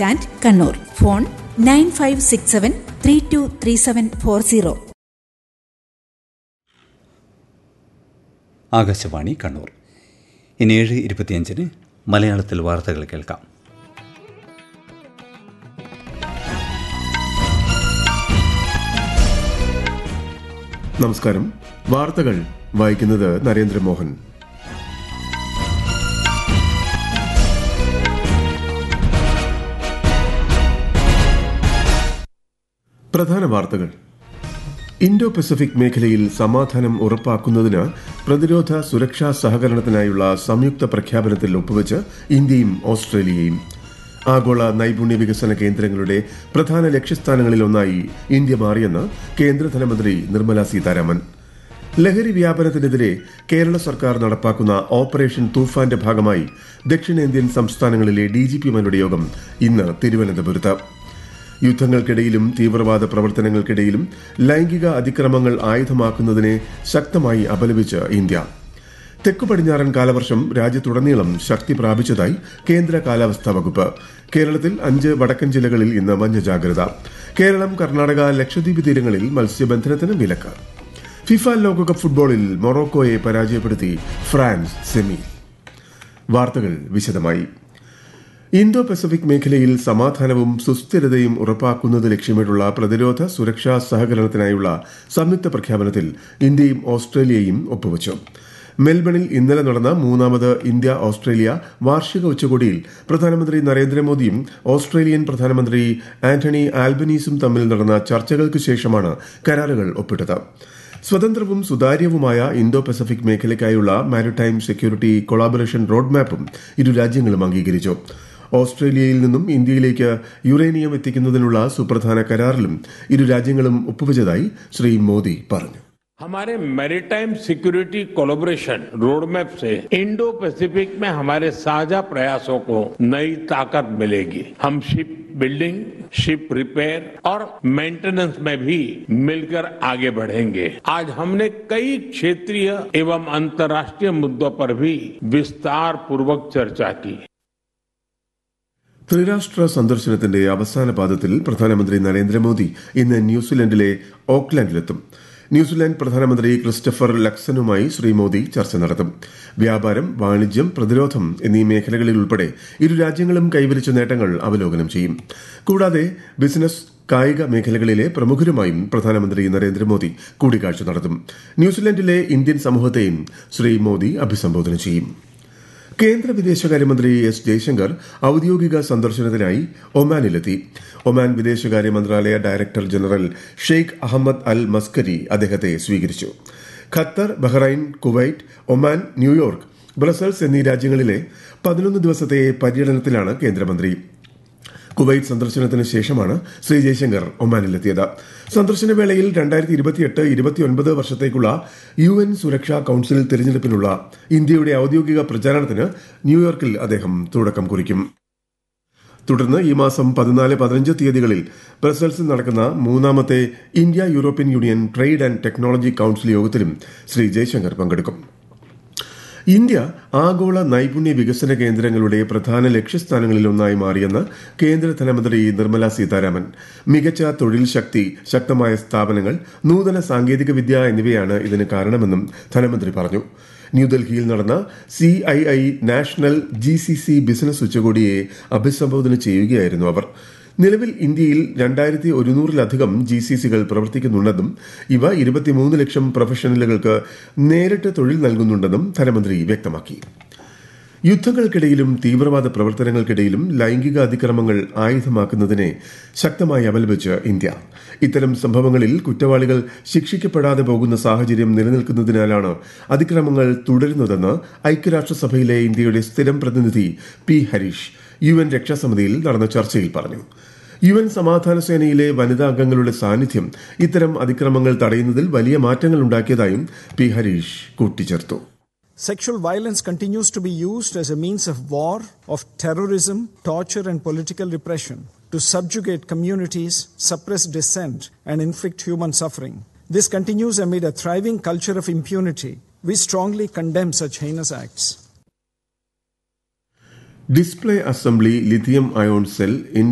Stand Kannur phone nine five six seven three two three seven four zero Akashvani Kannur ഇനി ഏഴ് ഇരുപത്തിയഞ്ചിന് മലയാളത്തിൽ വാർത്തകൾ കേൾക്കാം നമസ്കാരം വാർത്തകൾ വായിക്കുന്നത് നരേന്ദ്രമോഹൻ പ്രധാന വാർത്തകൾ ഇൻഡോ പസഫിക് മേഖലയിൽ സമാധാനം ഉറപ്പാക്കുന്നതിന് പ്രതിരോധ സുരക്ഷാ സഹകരണത്തിനായുള്ള സംയുക്ത പ്രഖ്യാപനത്തിൽ ഒപ്പുവച്ച് ഇന്ത്യയും ഓസ്ട്രേലിയയും ആഗോള നൈപുണ്യ വികസന കേന്ദ്രങ്ങളുടെ പ്രധാന ലക്ഷ്യസ്ഥാനങ്ങളിലൊന്നായി ഇന്ത്യ മാറിയെന്ന് കേന്ദ്ര ധനമന്ത്രി നിർമ്മല സീതാരാമൻ ലഹരി വ്യാപനത്തിനെതിരെ കേരള സർക്കാർ നടപ്പാക്കുന്ന ഓപ്പറേഷൻ തൂഫാന്റെ ഭാഗമായി ദക്ഷിണേന്ത്യൻ സംസ്ഥാനങ്ങളിലെ ഡിജിപിമാരുടെ യോഗം ഇന്ന് തിരുവനന്തപുരത്ത് യുദ്ധങ്ങൾക്കിടയിലും തീവ്രവാദ പ്രവർത്തനങ്ങൾക്കിടയിലും ലൈംഗിക അതിക്രമങ്ങൾ ആയുധമാക്കുന്നതിനെ ശക്തമായി അപലപിച്ച് ഇന്ത്യ തെക്കു പടിഞ്ഞാറൻ കാലവർഷം രാജ്യത്തുടനീളം ശക്തി പ്രാപിച്ചതായി കേന്ദ്ര കാലാവസ്ഥാ വകുപ്പ് കേരളത്തിൽ അഞ്ച് വടക്കൻ ജില്ലകളിൽ ഇന്ന് മഞ്ഞ ജാഗ്രത കേരളം കർണാടക ലക്ഷദ്വീപ് തീരങ്ങളിൽ മത്സ്യബന്ധനത്തിന് വിലക്ക് ഫിഫ ലോകകപ്പ് ഫുട്ബോളിൽ മൊറോക്കോയെ പരാജയപ്പെടുത്തി ഫ്രാൻസ് സെമി വാർത്തകൾ വിശദമായി ഇന്തോ പസഫിക് മേഖലയിൽ സമാധാനവും സുസ്ഥിരതയും ഉറപ്പാക്കുന്നത് ലക്ഷ്യമിട്ടുള്ള പ്രതിരോധ സുരക്ഷാ സഹകരണത്തിനായുള്ള സംയുക്ത പ്രഖ്യാപനത്തിൽ ഇന്ത്യയും ഓസ്ട്രേലിയയും ഒപ്പുവച്ചു മെൽബണിൽ ഇന്നലെ നടന്ന മൂന്നാമത് ഇന്ത്യ ഓസ്ട്രേലിയ വാർഷിക ഉച്ചകോടിയിൽ പ്രധാനമന്ത്രി നരേന്ദ്രമോദിയും ഓസ്ട്രേലിയൻ പ്രധാനമന്ത്രി ആന്റണി ആൽബനീസും തമ്മിൽ നടന്ന ചർച്ചകൾക്ക് ശേഷമാണ് കരാറുകൾ ഒപ്പിട്ടത് സ്വതന്ത്രവും സുതാര്യവുമായ ഇന്തോ പസഫിക് മേഖലയ്ക്കായുള്ള മാരിടൈം സെക്യൂരിറ്റി കൊളാബറേഷൻ റോഡ് മാപ്പും ഇരു രാജ്യങ്ങളും അംഗീകരിച്ചു ഓസ്ട്രേലിയയിൽ നിന്നും ഇന്ത്യയിലേക്ക് യുറേനിയം എത്തിക്കുന്നതിനുള്ള സുപ്രധാന കരാറിലും ഇരു രാജ്യങ്ങളും ഒപ്പുവച്ചതായി ശ്രീ മോദി പറഞ്ഞു हमारे मैरीटाइम सिक्योरिटी कोलोब्रेशन रोडमैप से इंडो पैसिफिक में हमारे साझा प्रयासों को नई ताकत मिलेगी हम शिप बिल्डिंग शिप रिपेयर और मेंटेनेंस में भी मिलकर आगे बढ़ेंगे आज हमने कई क्षेत्रीय एवं अंतर्राष्ट्रीय मुद्दों पर भी विस्तार पूर्वक चर्चा की ത്രിരാഷ്ട്ര സന്ദർശനത്തിന്റെ അവസാന പാദത്തിൽ പ്രധാനമന്ത്രി നരേന്ദ്രമോദി ഇന്ന് ന്യൂസിലൻഡിലെ ഓക്ലാൻഡിലെത്തും ന്യൂസിലാൻഡ് പ്രധാനമന്ത്രി ക്രിസ്റ്റഫർ ലക്സനുമായി ശ്രീ മോദി ചർച്ച നടത്തും വ്യാപാരം വാണിജ്യം പ്രതിരോധം എന്നീ മേഖലകളിൽ ഉൾപ്പെടെ ഇരു രാജ്യങ്ങളും കൈവരിച്ച നേട്ടങ്ങൾ അവലോകനം ചെയ്യും കൂടാതെ ബിസിനസ് കായിക മേഖലകളിലെ പ്രമുഖരുമായും പ്രധാനമന്ത്രി നരേന്ദ്രമോദി കൂടിക്കാഴ്ച നടത്തും ന്യൂസിലൻഡിലെ ഇന്ത്യൻ സമൂഹത്തെയും ശ്രീ മോദി അഭിസംബോധന ചെയ്യും കേന്ദ്ര വിദേശകാര്യമന്ത്രി എസ് ജയശങ്കർ ഔദ്യോഗിക സന്ദർശനത്തിനായി ഒമാനിലെത്തി ഒമാൻ വിദേശകാര്യ മന്ത്രാലയ director general Sheikh Ahmed Al Maskari അദ്ദേഹത്തെ സ്വീകരിച്ചു Qatar Bahrain Kuwait Oman New York Brussels എന്നീ രാജ്യങ്ങളിലെ പതിനൊന്ന് ദിവസത്തെ പര്യടനത്തിലാണ് കേന്ദ്രമന്ത്രി കുവൈറ്റ് സന്ദർശനത്തിന് ശേഷമാണ് ശ്രീ ജയശങ്കർ ഒമാനിലെത്തിയത് സന്ദർശന വേളയിൽ രണ്ടായിരത്തി ഇരുപത്തിയെട്ട് ഇരുപത്തിയൊൻപത് വർഷത്തേക്കുള്ള യു എൻ സുരക്ഷാ കൌൺസിൽ തിരഞ്ഞെടുപ്പിനുള്ള ഇന്ത്യയുടെ ഔദ്യോഗിക പ്രചാരണത്തിന് ന്യൂയോർക്കിൽ അദ്ദേഹം തുടക്കം കുറിക്കും തുടർന്ന് ഈ മാസം പതിനാല് പതിനഞ്ച് തീയതികളിൽ ബ്രസൽസിൽ നടക്കുന്ന മൂന്നാമത്തെ India European Union trade and technology council യോഗത്തിലും ശ്രീ ജയശങ്കർ പങ്കെടുക്കും ഇന്ത്യ ആഗോള നൈപുണ്യ വികസന കേന്ദ്രങ്ങളുടെ പ്രധാന ലക്ഷ്യസ്ഥാനങ്ങളിലൊന്നായി മാറിയെന്ന് കേന്ദ്ര ധനമന്ത്രി നിർമ്മല സീതാരാമൻ മികച്ച തൊഴിൽ ശക്തി ശക്തമായ സ്ഥാപനങ്ങൾ നൂതന സാങ്കേതിക വിദ്യ എന്നിവയാണ് ഇതിന് കാരണമെന്നും ധനമന്ത്രി പറഞ്ഞു ന്യൂഡൽഹിയിൽ നടന്ന C I I national G C C business ഉച്ചകോടിയെ അഭിസംബോധന ചെയ്യുകയായിരുന്നു അവർ നിലവിൽ ഇന്ത്യയിൽ രണ്ടായിരത്തി ഒരുന്നൂറിലധികം ജി സി സികൾ പ്രവർത്തിക്കുന്നുണ്ടെന്നും ഇവ ഇരുപത്തിമൂന്ന് ലക്ഷം പ്രൊഫഷണലുകൾക്ക് നേരിട്ട് തൊഴിൽ നൽകുന്നുണ്ടെന്നും ധനമന്ത്രി വ്യക്തമാക്കി യുദ്ധങ്ങൾക്കിടയിലും തീവ്രവാദ പ്രവർത്തനങ്ങൾക്കിടയിലും ലൈംഗിക അതിക്രമങ്ങൾ ആയുധമാക്കുന്നതിനെ ശക്തമായി അപലപിച്ച് ഇന്ത്യ ഇത്തരം സംഭവങ്ങളിൽ കുറ്റവാളികൾ ശിക്ഷിക്കപ്പെടാതെ പോകുന്ന സാഹചര്യം നിലനിൽക്കുന്നതിനാലാണ് അതിക്രമങ്ങൾ തുടരുന്നതെന്ന് ഐക്യരാഷ്ട്രസഭയിലെ ഇന്ത്യയുടെ സ്ഥിരം പ്രതിനിധി പി ഹരീഷ് യു എൻ രക്ഷാസമിതിയിൽ നടന്ന ചർച്ചയിൽ പറഞ്ഞു യു എൻ സമാധാന സേനയിലെ വനിതാ അംഗങ്ങളുടെ സാന്നിധ്യം ഇത്തരം അതിക്രമങ്ങൾ തടയുന്നതിൽ വലിയ മാറ്റങ്ങൾ ഉണ്ടാക്കിയതായും പി ഹരീഷ് കൂട്ടിച്ചേർത്തു Sexual violence continues to be used as a means of war, of terrorism, torture, and political repression to subjugate communities, suppress dissent, and inflict human suffering. This continues amid a thriving culture of impunity. We strongly condemn such heinous acts. Display assembly lithium ion cell